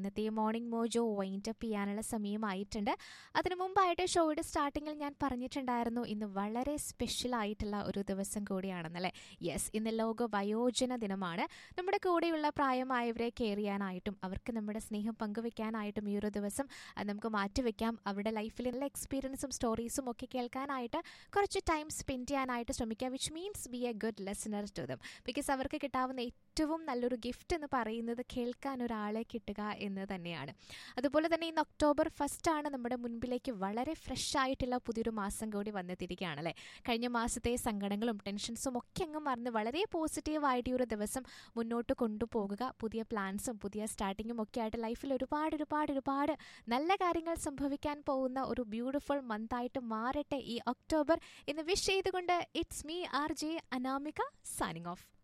ഇന്നത്തെ morning mojo wind up ചെയ്യാനുള്ള സമയമായിട്ടുണ്ട് അതിനു മുമ്പായിട്ട് ഷോയുടെ സ്റ്റാർട്ടിങ്ങിൽ ഞാൻ പറഞ്ഞിട്ടുണ്ടായിരുന്നു ഇന്ന് വളരെ സ്പെഷ്യൽ ആയിട്ടുള്ള ഒരു ദിവസം കൂടിയാണെന്നല്ലേ യെസ് ഇന്ന് ലോക വയോജന ദിനമാണ് നമ്മുടെ കൂടെയുള്ള പ്രായമായവരെ കെയർ ചെയ്യാനായിട്ടും അവർക്ക് നമ്മുടെ സ്നേഹം പങ്കുവെക്കാനായിട്ടും ഈ ഒരു ദിവസം അത് നമുക്ക് മാറ്റിവെക്കാം അവരുടെ ലൈഫിൽ നല്ല എക്സ്പീരിയൻസും സ്റ്റോറീസും ഒക്കെ കേൾക്കാനായിട്ട് കുറച്ച് ടൈം സ്പെൻഡ് ചെയ്യാനായിട്ട് ശ്രമിക്കുക which means be a good listener to them because അവർക്ക് കിട്ടാവുന്ന ഏറ്റവും നല്ലൊരു ഗിഫ്റ്റ് എന്ന് പറയുന്നത് കേൾക്കാൻ ഒരാളെ കിട്ടുക എന്ന് തന്നെയാണ് അതുപോലെ തന്നെ ഇന്ന് ഒക്ടോബർ ഫസ്റ്റ് ആണ് നമ്മുടെ മുൻപിലേക്ക് വളരെ ഫ്രഷ് ആയിട്ടുള്ള പുതിയൊരു മാസം കൂടി വന്നെത്തിയിരിക്കുകയാണല്ലേ കഴിഞ്ഞ മാസത്തെ സങ്കടങ്ങളും ടെൻഷൻസും ഒക്കെ അങ്ങ് മറന്ന് വളരെ പോസിറ്റീവായിട്ട് ഈ ഒരു ദിവസം മുന്നോട്ട് കൊണ്ടുപോകുക പുതിയ പ്ലാൻസും പുതിയ സ്റ്റാർട്ടിങ്ങും ഒക്കെ ആയിട്ട് ലൈഫിൽ ഒരുപാട് ഒരുപാട് ഒരുപാട് നല്ല കാര്യങ്ങൾ സംഭവിക്കാൻ പോകുന്ന ഒരു ബ്യൂട്ടിഫുൾ മന്തായിട്ട് മാറട്ടെ ഈ ഒക്ടോബർ എന്ന് വിഷ് ചെയ്തുകൊണ്ട് it's me R J Anamika signing of